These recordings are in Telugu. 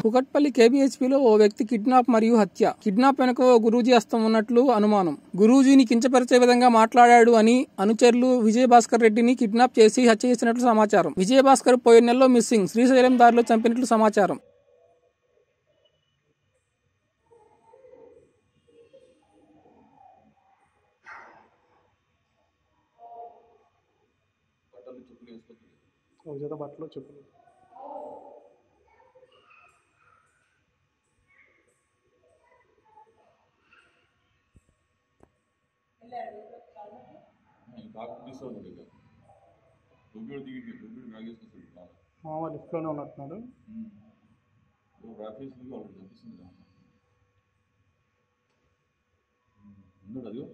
కుకట్పల్లి కేబీహెచ్పీలో ఓ వ్యక్తి కిడ్నాప్ మరియు హత్య కిడ్నాప్ వెనుక ఓ గురూజీ హస్తం ఉన్నట్లు అనుమానం గురూజీని కించపరిచే విధంగా మాట్లాడాడు అని అనుచరులు విజయభాస్కర్ రెడ్డిని కిడ్నాప్ చేసి హత్య చేసినట్లు సమాచారం విజయభాస్కర్ పోయిన నెలలో మిస్సింగ్ శ్రీశైలం దారిలో చంపినట్లు సమాచారం బట్టలు చెప్పులు వేసుకొచ్చింది ఒక జత బట్టలు చెప్పులు కాకు తీసుకోవాలి ఇక దుబ్బిడు దిగి దుబ్బిడు నాగేసుకొస్తాడు బాగా మామ లిఫ్ట్లోనే ఉన్నట్టున్నాడు రాకేష్ వాళ్ళకి కనిపిస్తుంది కదా ఉన్నాడు అదిగో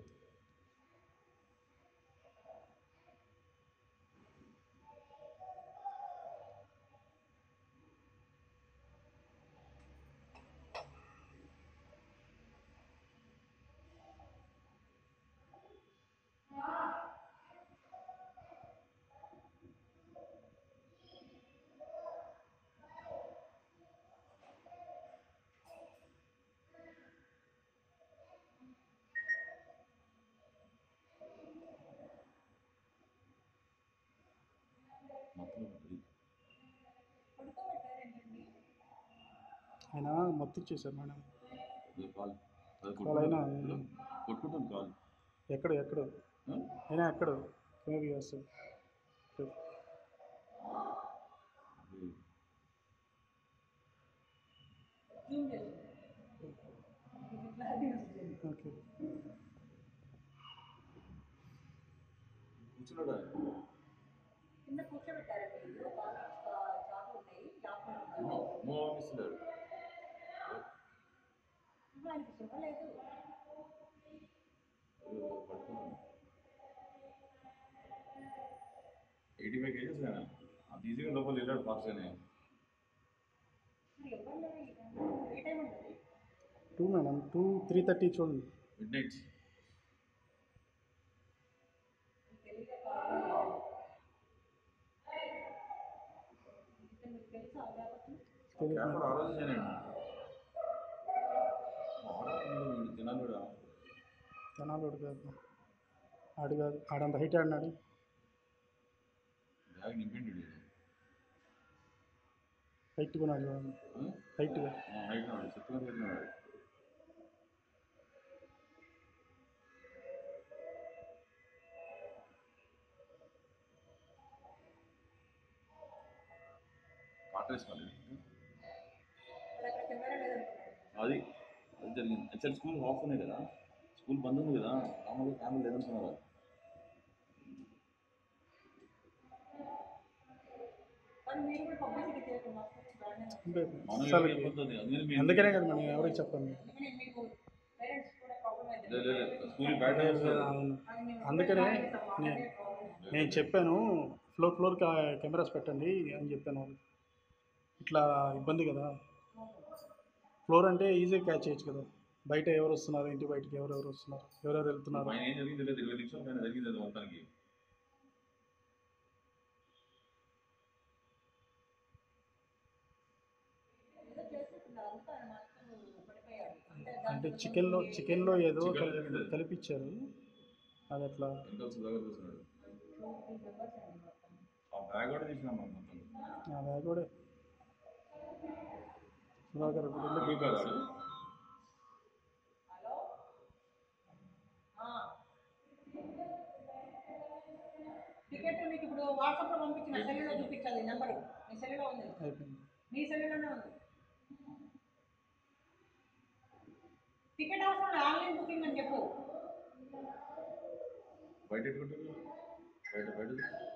మొత్తం ఉంటుంది ఆయన మొత్తం ఇచ్చేసారు మేడం అదే కాలు అది కాలు అయినా కొట్టుకుంటుంది కొట్టుకుంటుంది కాలు ఎక్కడ ఎక్కడ ఆ? అయినా ఎక్కడ మేబీ వస్తుంది అది ఓకే కూర్చున్నాడు ఆయన. కింద కూర్చోబెట్టారండి ఇందులో బాగా చాకు ఉన్నాయి లాక్కొని ఏమో, ఏమో అనిపిస్తున్నాడు ఆయనకి చెప్పలేదు ఎయిటీ ఫైవ్ కేజెస్ ఆయన అంత ఈజీగా లోపల వెళ్ళాడు ఫాస్ట్గానే మరి ఎవరు లేరు ఈ టైంలో. ఏ టైం ఉంటుంది two madam two three thirty చూడండి మిడ్ నైట్ తెలియక కాదు మీకు తెలుసా లేకపోతే తెలియదు క్యాప్ మేడం. ఆలోచించానండి వీడు తినాలి కూడా జనాలు వాడు కాదు ఆడు కాదు ఆడంత హైట్ ఆడినాడు బ్యాగ్ నింపిండి వీడు. హైట్ కొన్నాడు చూడండి ఆ? హైట్గా ఆ, హైట్ ఉన్నాడు చెత్తగా పెట్టినాడు కాటేసుకోండి వాళ్ళు అక్కడ కెమెరా లేదనుకున్నాడు అది అది జరిగింది యాక్చువల్ స్కూల్ హాఫ్ ఉన్నాయి కదా స్కూల్ బంద్ ఉంది కదా మామూలుగా కెమెరా లేదనుకున్నారు మరి మీరు కూడా పబ్లిసిటీ చేయకుండా బాగానే ఉంది. అంటే మామూలుగా అసలు అయిపోతుంది అందుకని మేము- అందుకనే కదా మనం ఎవరికి చెప్పండి అందుకని మీకు పేరెంట్స్ కూడా ప్రాబ్లం అయితే లేదు, లేదు, లేదు. స్కూల్ బ్యాట్ అవును. అందుకనే నే- నేను చెప్పాను ఫ్లోర్ ఫ్లోర్ కెమెరాస్ పెట్టండి అని చెప్పాను వాళ్ళకి ఇట్లా ఇబ్బంది కదా ఫ్లోర్ అంటే ఈజీగా క్యాచ్ చేయొచ్చు కదా బయట ఎవరు వస్తున్నారు ఇంటి బయటకి ఎవరెవరు వస్తున్నారు ఎవరెవరు వెళ్తున్నారు ఆయన ఏం జరిగింది లేదు ఇరవై నిమిషాలు పైన జరిగింది అది మొత్తానికి ఏదో చేస్తున్నారు అంతా ఆయన మాత్రం పడిపోయాడు అంటే అంటే చికెన్లో చికెన్లో ఏదో Chicken కలి- జరిగింది. కలిపిచ్చారు అది అట్లా వెనకాల సుధాకర్ చూస్తున్నాడు టూ త్రీ మెంబర్స్ అండి మొత్తం ఆ బ్యాగ్ కూడా తీసినాం మనం మొత్తం అది కూడా సుధాకర్ ఒకటి వెళ్ళి ఇవి కాదు వాడు. హలో టికెట్ మీకు ఇప్పుడు వాట్సాప్లో పంపించిన సెల్లులో చూపించాలి నెంబరు మీ సెల్లులో ఉంది అయిపోయింది మీ సెల్లులోనే ఉంది టికెట్ అవసరం లేదు, ఆన్లైన్ బుకింగ్ అని చెప్పు బయట ఎట్టుకుంటారు బయట బయట